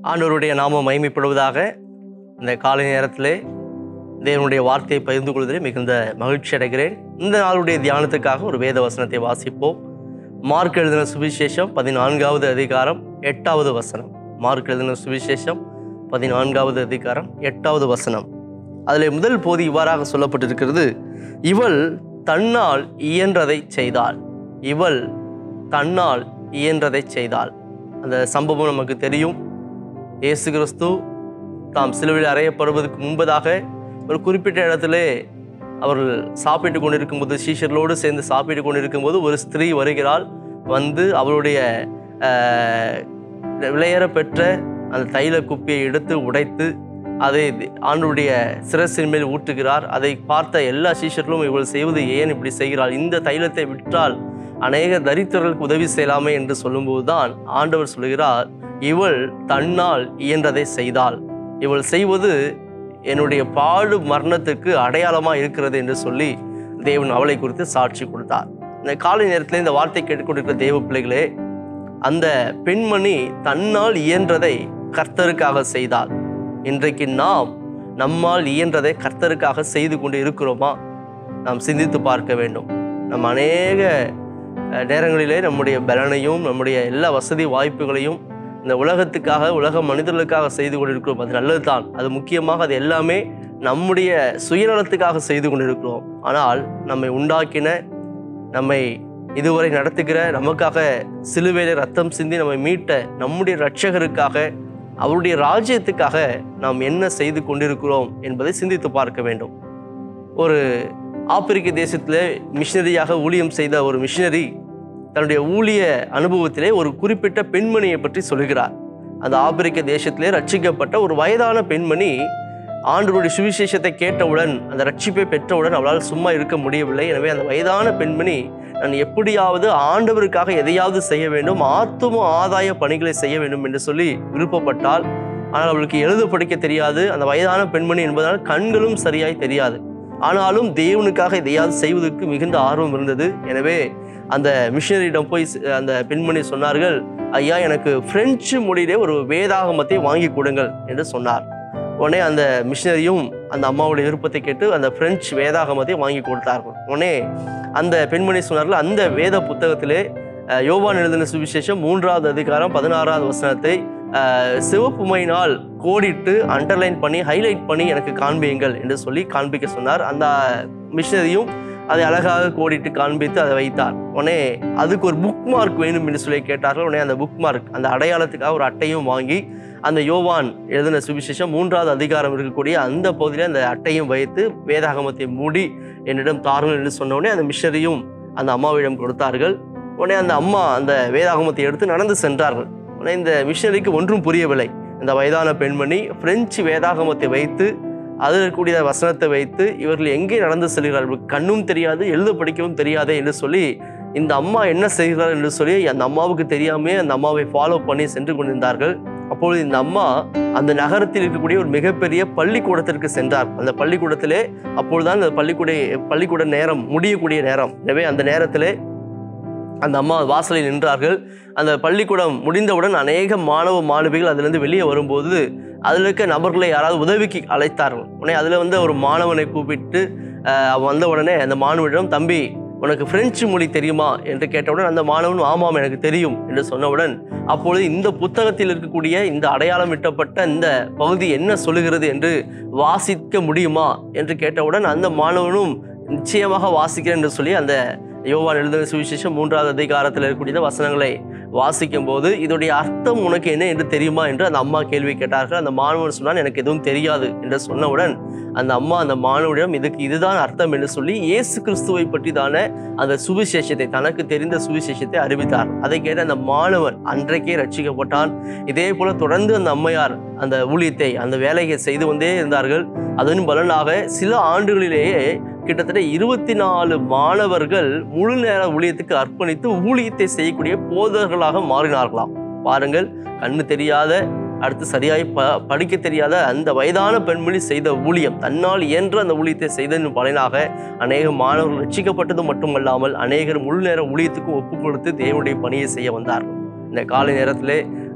ஆண்டவருடைய நாமம் மகிமைப்படுவதாக இந்த காலை நேரத்திலே தேவனுடைய வார்த்தையை பகிர்ந்து கொள்வதில் மிகுந்த மகிழ்ச்சி அடைகிறேன் இந்த நாளுடைய தியானத்துக்காக ஒரு வேத வசனத்தை வாசிப்போம் மார்க் எழுதின சுவிசேஷம் பதினான்காவது அதிகாரம் எட்டாவது வசனம் மார்க் எழுதின சுவிசேஷம் பதினான்காவது அதிகாரம் எட்டாவது வசனம் அதில் முதல் போது இவ்வாறாக சொல்லப்பட்டிருக்கிறது இவள் தன்னால் இயன்றதை செய்தாள் இவள் தன்னால் இயன்றதை செய்தாள் அந்த சம்பவம் நமக்கு தெரியும் இயேசு கிறிஸ்து தாம் சிலுவையில் அறையப்படுவதற்கு முன்பதாக ஒரு குறிப்பிட்ட இடத்துல அவர்கள் சாப்பிட்டு கொண்டிருக்கும்போது சீஷர்களோடு சேர்ந்து சாப்பிட்டு கொண்டிருக்கும்போது ஒரு ஸ்திரீ வருகிறாள் வந்து அவளுடைய ஆஹ், விலையேற பெற்ற அந்த தைல குப்பியை எடுத்து உடைத்து அதை ஆண்டுடைய சிரசின் மேல் ஊற்றுகிறார் அதை பார்த்த எல்லா சீஷர்களும் இவள் செய்வது ஏன் இப்படி செய்கிறாள் இந்த தைலத்தை விற்றால் அநேக தரித்திரர்களுக்கு உதவி செய்யலாமே என்று சொல்லும்போது தான் ஆண்டவர் சொல்கிறார் இவள் தன்னால் இயன்றதை செய்தாள் இவள் செய்வது என்னுடைய பாடு மரணத்துக்கு அடையாளமாக இருக்கிறது என்று சொல்லி தேவன் அவளை குறித்து சாட்சி கொடுத்தார் இந்த காலை நேரத்தில் இந்த வார்த்தை கேட்டுக்கொண்டிருக்கிற தேவ பிள்ளைகளே அந்த பெண்மணி தன்னால் இயன்றதை கர்த்தருக்காக செய்தாள் இன்றைக்கு நாம் நம்மால் இயன்றதை கர்த்தருக்காக செய்து கொண்டு இருக்கிறோமா நாம் சிந்தித்து பார்க்க வேண்டும் நம் அநேக அஹ், நேரங்களிலே நம்முடைய பலனையும் நம்முடைய எல்லா வசதி வாய்ப்புகளையும் இந்த உலகத்துக்காக உலக மனிதர்களுக்காக செய்து கொண்டிருக்கிறோம் அது நல்லது தான் அது முக்கியமாக அது எல்லாமே நம்முடைய சுயநலத்துக்காக செய்து கொண்டிருக்கிறோம் ஆனால் நம்மை உண்டாக்கின நம்மை இதுவரை நடத்துகிற நமக்காக சிலுவையில ரத்தம் சிந்தி நம்மை மீட்ட நம்முடைய இரட்சகருக்காக அவருடைய ராஜ்யத்துக்காக நாம் என்ன செய்து கொண்டிருக்கிறோம் என்பதை சிந்தித்து பார்க்க வேண்டும் ஒரு ஆப்பிரிக்க தேசத்தில் மிஷினரியாக ஊழியம் செய்த ஒரு மிஷினரி தன்னுடைய ஊழிய அனுபவத்திலே ஒரு குறிப்பிட்ட பெண்மணியை பற்றி சொல்கிறார் அந்த ஆப்பிரிக்க தேசத்திலே ரட்சிக்கப்பட்ட ஒரு வயதான பெண்மணி ஆண்டவருடைய சுவிசேஷத்தை கேட்டவுடன் அந்த ரட்சிப்பை பெற்றவுடன் அவளால் சும்மா இருக்க முடியவில்லை எனவே அந்த வயதான பெண்மணி நான் எப்படியாவது ஆண்டவருக்காக எதையாவது செய்ய வேண்டும் ஆத்தும ஆதாய பணிகளை செய்ய வேண்டும் என்று சொல்லி விருப்பப்பட்டால் ஆனால் அவளுக்கு எழுத படிக்க தெரியாது அந்த வயதான பெண்மணி என்பதனால் கண்களும் சரியாய் தெரியாது ஆனாலும் தேவனுக்காக எதையாவது செய்வதற்கு மிகுந்த ஆர்வம் இருந்தது எனவே அந்த மிஷனரியிடம் போய் ஸ்- அந்த பெண்மணி சொன்னார்கள் ஐயா எனக்கு பிரெஞ்சு மொழியிலே ஒரு வேதாகமத்தை வாங்கி கொடுங்கள் என்று சொன்னார் உடனே அந்த மிஷனரியும் அந்த அம்மாவுடைய விருப்பத்தை கேட்டு அந்த பிரெஞ்சு வேதாகமத்தை வாங்கி கொடுத்தார்கள் உடனே அந்த பெண்மணி சொன்னார்கள் அந்த வேத புத்தகத்திலே அஹ், யோவான் எழுதின சுவிசேஷம் மூன்றாவது அதிகாரம் பதினாறாவது வசனத்தை அஹ், சிவப்பு மையினால் கோடிட்டு அண்டர்லைன் பண்ணி ஹைலைட் பண்ணி எனக்கு காண்பியுங்கள் என்று சொல்லி காண்பிக்க சொன்னார் அந்த மிஷனரியும் அதை அழகாக கோடிட்டு காண்பித்து அதை வைத்தார் உடனே அதுக்கு ஒரு புக் மார்க் வேணும் என்று சொல்லி கேட்டார்கள் உடனே அந்த புக் மார்க் அந்த அடையாளத்துக்காக ஒரு அட்டையும் வாங்கி அந்த யோவான் எழுதின சுவிசேஷம் மூன்றாவது அதிகாரம் இருக்கக்கூடிய அந்த பகுதியில் அந்த அட்டையும் வைத்து வேதாகமத்தை மூடி என்னிடம் தாருங்கள் என்று சொன்ன உடனே அந்த மிஷனரியும் அந்த அம்மாவிடம் கொடுத்தார்கள் உடனே அந்த அம்மா அந்த வேதாகமத்தை எடுத்து நடந்து சென்றார்கள் உடனே இந்த மிஷனரிக்கு ஒன்றும் புரியவில்லை இந்த வயதான பெண்மணி பிரெஞ்சு வேதாகமத்தை வைத்து அதில் இருக்கக்கூடிய வசனத்தை வைத்து இவர்கள் எங்கே நடந்து செல்கிறார்கள் கண்ணும் தெரியாது எழுத படிக்கவும் தெரியாதே என்று சொல்லி இந்த அம்மா என்ன செய்கிறார் என்று சொல்லி அந்த அம்மாவுக்கு தெரியாமே அந்த அம்மாவை ஃபாலோ பண்ணி சென்று கொண்டிருந்தார்கள் அப்பொழுது இந்த அம்மா அந்த நகரத்தில் இருக்கக்கூடிய ஒரு மிகப்பெரிய பள்ளிக்கூடத்திற்கு சென்றார் அந்த பள்ளிக்கூடத்திலே அப்பொழுதுதான் அந்த பள்ளிக்கூட பள்ளிக்கூட நேரம் முடியக்கூடிய நேரம் எனவே அந்த நேரத்திலே அந்த அம்மா வாசலில் நின்றார்கள் அந்த பள்ளிக்கூடம் முடிந்தவுடன் அநேக மாணவ மாணவிகள் அதிலிருந்து வெளியே வரும்போது அதில் இருக்க நபர்களை யாராவது உதவிக்கு அழைத்தார்கள் உடனே அதில் வந்து ஒரு மாணவனை கூப்பிட்டு அஹ், அவன் வந்த உடனே அந்த மாணவனிடம் தம்பி உனக்கு பிரெஞ்சு மொழி தெரியுமா என்று கேட்டவுடன் அந்த மாணவன் ஆமாம் எனக்கு தெரியும் என்று சொன்னவுடன் அப்பொழுது இந்த புத்தகத்தில் இருக்கக்கூடிய இந்த அடையாளம் இட்டப்பட்ட இந்த பகுதி என்ன சொல்லுகிறது என்று வாசிக்க முடியுமா என்று கேட்டவுடன் அந்த மாணவனும் நிச்சயமாக வாசிக்கிறேன் என்று சொல்லி அந்த யோவான் எழுதின சுவிசேஷம் மூன்றாவது அதிகாரத்தில் இருக்கக்கூடிய வசனங்களை வாசிக்கும் போது இதோடைய அர்த்தம் உனக்கு என்ன என்று தெரியுமா என்று அந்த அம்மா கேள்வி கேட்டார்கள் அந்த மாணவன் சொன்னால் எனக்கு எதுவும் தெரியாது என்று சொன்னவுடன் அந்த அம்மா அந்த மாணவனிடம் இதுக்கு இதுதான் அர்த்தம் என்று சொல்லி இயேசு கிறிஸ்துவை பற்றி தானே அந்த சுவிசேஷத்தை தனக்கு தெரிந்த சுவிசேஷத்தை அறிவித்தார் அதை கேட்ட அந்த மாணவன் அன்றைக்கே ரட்சிக்கப்பட்டான் இதே போல தொடர்ந்து அந்த அம்மையார் அந்த ஊழியத்தை அந்த வேலையை செய்து கொண்டே இருந்தார்கள் அதன் பலனாக சில ஆண்டுகளிலேயே கிட்டத்தட்ட இருபத்தி நாலு மாணவர்கள் முழு நேர ஊழியத்துக்கு அர்ப்பணித்து ஊழியத்தை செய்யக்கூடிய போதகர்களாக மாறினார்களாம் பாருங்கள் கண்ணு தெரியாத அடுத்து சரியாய் ப படிக்க தெரியாத அந்த வயதான பெண்மணி செய்த ஊழியம் தன்னால் இயன்ற அந்த ஊழியத்தை செய்ததன் பலனாக அநேக மாணவர்கள் ரட்சிக்கப்பட்டது மட்டுமல்லாமல் அநேகர் முழு நேர ஊழியத்துக்கும் ஒப்பு கொடுத்து தேவனுடைய பணியை செய்ய வந்தார்கள் இந்த காலை நேரத்திலே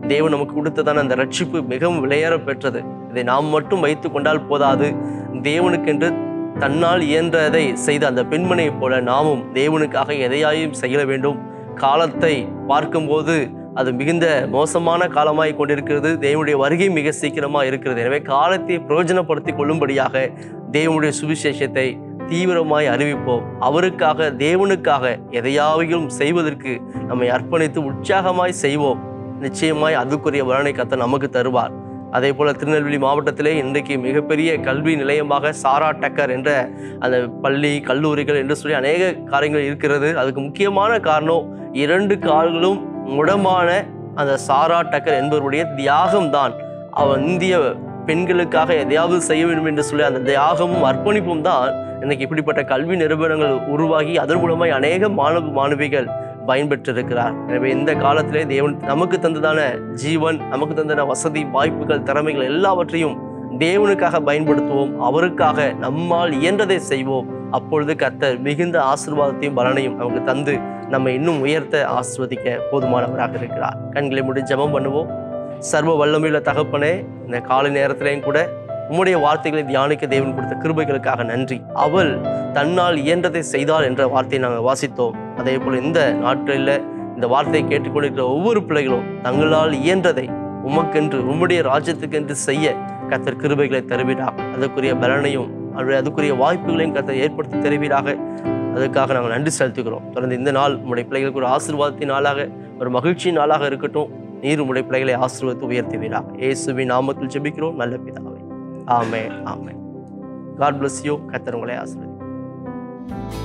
தேவன் நமக்கு கொடுத்ததான அந்த ரட்சிப்பு மிகவும் விலையேற பெற்றது இதை நாம் மட்டும் வைத்து கொண்டால் போதாது தேவனுக்கென்று தன்னால் இயன்றதை செய்த அந்த பெண்மணியைப் போல நாமும் தேவனுக்காக எதையாயும் செய்ய வேண்டும் காலத்தை பார்க்கும்போது அது மிகுந்த மோசமான காலமாய் கொண்டிருக்கிறது தேவனுடைய வருகை மிக சீக்கிரமாக இருக்கிறது எனவே காலத்தை பிரயோஜனப்படுத்தி கொள்ளும்படியாக தேவனுடைய சுவிசேஷத்தை தீவிரமாய் அறிவிப்போம் அவருக்காக தேவனுக்காக எதையாவையும் செய்வதற்கு நம்மை அர்ப்பணித்து உற்சாகமாய் செய்வோம் நிச்சயமாய் அதுக்குரிய வரனை கத்த நமக்கு தருவார் அதே போல திருநெல்வேலி மாவட்டத்திலே இன்றைக்கு மிகப்பெரிய கல்வி நிலையமாக சாரா டக்கர் என்ற அந்த பள்ளி கல்லூரிகள் என்று சொல்லி அநேக காரியங்கள் இருக்கிறது அதுக்கு முக்கியமான காரணம் இரண்டு கால்களும் முடமான அந்த சாரா டக்கர் என்பவருடைய தியாகம்தான் அவன் இந்திய பெண்களுக்காக எதையாவது செய்ய வேண்டும் என்று சொல்லி அந்த தியாகமும் அர்ப்பணிப்பும் தான் இன்னைக்கு இப்படிப்பட்ட கல்வி நிறுவனங்கள் உருவாகி அதன் மூலமாய் அநேக மாணவ மாணவிகள் பயன்பெற்றிருக்கிறார் எனவே இந்த காலத்திலே தேவன் நமக்கு தந்ததான ஜீவன் நமக்கு தந்ததான வசதி வாய்ப்புகள் திறமைகள் எல்லாவற்றையும் தேவனுக்காக பயன்படுத்துவோம் அவருக்காக நம்மால் இயன்றதை செய்வோம் அப்பொழுது கர்த்தர் மிகுந்த ஆசீர்வாதத்தையும் பலனையும் நமக்கு தந்து நம்மை இன்னும் உயர்த்த ஆசிர்வதிக்க போதுமானவராக இருக்கிறார் கண்களை முடி ஜெபம் பண்ணுவோம் சர்வ வல்லமையுள்ள தகப்பனே இந்த காலை நேரத்திலையும் கூட உம்முடைய வார்த்தைகளை தியானிக்க தேவன் கொடுத்த கிருபைகளுக்காக நன்றி அவள் தன்னால் இயன்றதை செய்தாள் என்ற வார்த்தையை நாங்கள் வாசித்தோம் அதே போல் இந்த நாட்களில் இந்த வார்த்தையை கேட்டுக்கொண்டிருக்கிற ஒவ்வொரு பிள்ளைகளும் தங்களால் இயன்றதை உமக்கென்று உம்முடைய ராஜ்யத்துக்கென்று செய்ய கத்தர் கிருபைகளை தருவீராக அதற்குரிய பலனையும் அல்லது அதுக்குரிய வாய்ப்புகளையும் கத்தர் ஏற்படுத்தி தருவீராக அதுக்காக நாங்கள் நன்றி செலுத்துகிறோம் தொடர்ந்து இந்த நாள் உம்முடைய பிள்ளைகளுக்கு ஒரு ஆசீர்வாதத்தின் நாளாக ஒரு மகிழ்ச்சி நாளாக இருக்கட்டும் நீர் உம்முடைய பிள்ளைகளை ஆசீர்வதித்து உயர்த்துவீராக இயேசுவின் நாமத்தில் ஜெபிக்கிறோம் நல்ல பிதாவே ஆமே ஆமே காட் bless யூ கத்தர் உங்களை ஆசீர்வதி